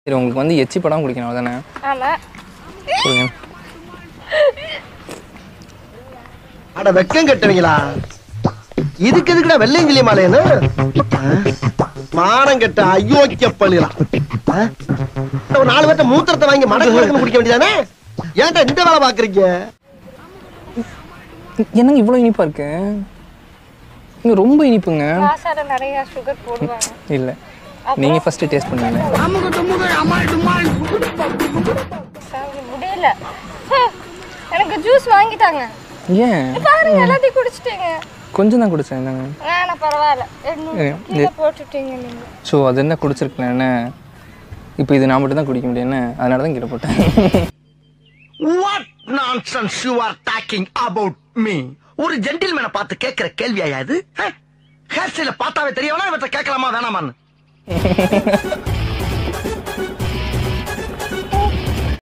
சரி உங்களுக்கு வந்து எச்சி படம் குடிக்கணும் தானே ஆமா சொல்லுங்க அட வெக்கம் கட்டுவீங்களா இதுக்கு எதுக்குடா வெள்ளையங்கிலி மாலையன்னு மானம் கெட்ட அயோக்கிய பள்ளிலாம் ஒரு நாலு பேர்த்த மூத்திரத்தை வாங்கி மடக்கு மடக்குன்னு குடிக்க வேண்டியதானே ஏன்டா இந்த வேலை பாக்குறீங்க என்னங்க இவ்வளோ இனிப்பா இருக்கு இங்க ரொம்ப இனிப்புங்க பாசால நிறைய சுகர் போடுவாங்க இல்லை நீங்க ஃபர்ஸ்ட் டேஸ்ட் பண்ணுங்க சாமி, முடியல ஹே, எனக்கு ஜூஸ் வாங்கிட்டாங்க ஏன் பாருங்க எல்லாத்தையும் குடிச்சிட்டீங்க கொஞ்சம் தான் குடிச்சேன் என்னங்க வேணாம் பரவாயில்ல எண்ணூறு ஏ, கீழே போட்டுட்டீங்க நீங்க ஸோ அது என்ன குடிச்சிருக்கலாம் என்ன இப்போ இது நான் மட்டும் தான் குடிக்க முடியும் என்ன அதனால தான் கீழே போட்டேன் what nonsense you are talking about me ஒரு ஜென்டில்மேனை பார்த்து கேட்கிற கேள்வியா இது ஹேர் ஸ்டைல பார்த்தாவே தெரியவனா இவற்றை கேட்கலாமா வேணாமான்னு